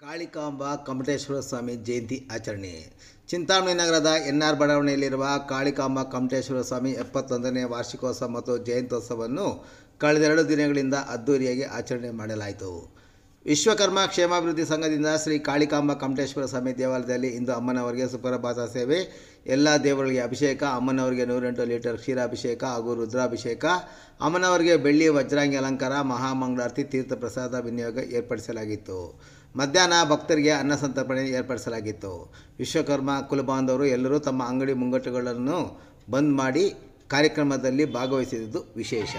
ಕಾಳಿಕಾಂಬ ಕಮಟೇಶ್ವರ ಸ್ವಾಮಿ ಜಯಂತಿ ಆಚರಣೆ ಚಿಂತಾಮಣಿ ನಗರದ N R ಬಡಾವಣೆಯಲ್ಲಿರುವ ಕಾಳಿಕಾಂಬ ಕಮಟೇಶ್ವರ ಸ್ವಾಮಿ ಎಪ್ಪತ್ತೊಂದನೇ ವಾರ್ಷಿಕೋತ್ಸವ ಮತ್ತು ಜಯಂತ್ಯೋತ್ಸವವನ್ನು ಕಳೆದೆರಡು ದಿನಗಳಿಂದ ಅದ್ದೂರಿಯಾಗಿ ಆಚರಣೆ ಮಾಡಲಾಯಿತು ವಿಶ್ವಕರ್ಮ ಕ್ಷೇಮಾಭಿವೃದ್ಧಿ ಸಂಘದಿಂದ ಶ್ರೀ ಕಾಳಿಕಾಂಬ ಕಮಟೇಶ್ವರ ಸ್ವಾಮಿ ದೇವಾಲಯದಲ್ಲಿ ಇಂದು ಅಮ್ಮನವರಿಗೆ ಸುಪ್ರಭಾತ ಸೇವೆ ಎಲ್ಲ ದೇವರುಗಳಿಗೆ ಅಭಿಷೇಕ ಅಮ್ಮನವರಿಗೆ ನೂರೆಂಟು ಲೀಟರ್ ಕ್ಷೀರಾಭಿಷೇಕ ಹಾಗೂ ರುದ್ರಾಭಿಷೇಕ ಅಮ್ಮನವರಿಗೆ ಬೆಳ್ಳಿ ವಜ್ರಾಂಗಿ ಅಲಂಕಾರ ಮಹಾಮಂಗಳಾರತಿ ತೀರ್ಥ ಪ್ರಸಾದ ವಿನಿಯೋಗ ಏರ್ಪಡಿಸಲಾಗಿತ್ತು ಮಧ್ಯಾಹ್ನ ಭಕ್ತರಿಗೆ ಅನ್ನ ಸಂತರ್ಪಣೆ ಏರ್ಪಡಿಸಲಾಗಿತ್ತು ವಿಶ್ವಕರ್ಮ ಕುಲಬಾಂಧವರು ಎಲ್ಲರೂ ತಮ್ಮ ಅಂಗಡಿ ಮುಂಗಟ್ಟುಗಳನ್ನು ಬಂದ್ ಮಾಡಿ ಕಾರ್ಯಕ್ರಮದಲ್ಲಿ ಭಾಗವಹಿಸಿದ್ದು ವಿಶೇಷ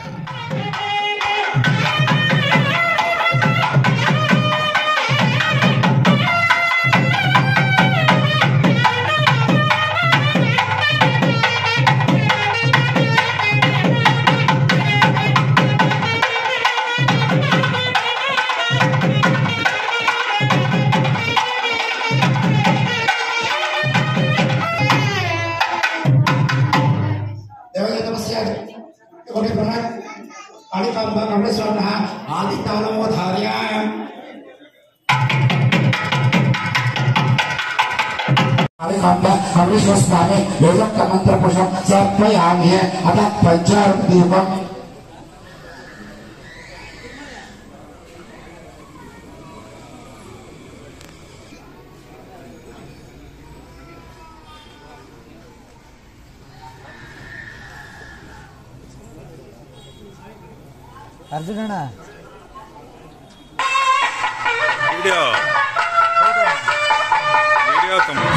देवालय नमस्य कोटि प्रणाम कालिकांब कमलेश्वरः आदित्यावलम्बोधार्य कालिकांब कमलेश्वर स्वामी वेदोक्त मंत्र पुष्पं समर्पयामि अतः पंचामृत दीपम् ಅರ್ಜುನಣ್ಣ ವಿಡಿಯೋ ವಿಡಿಯೋ ತುಂಬ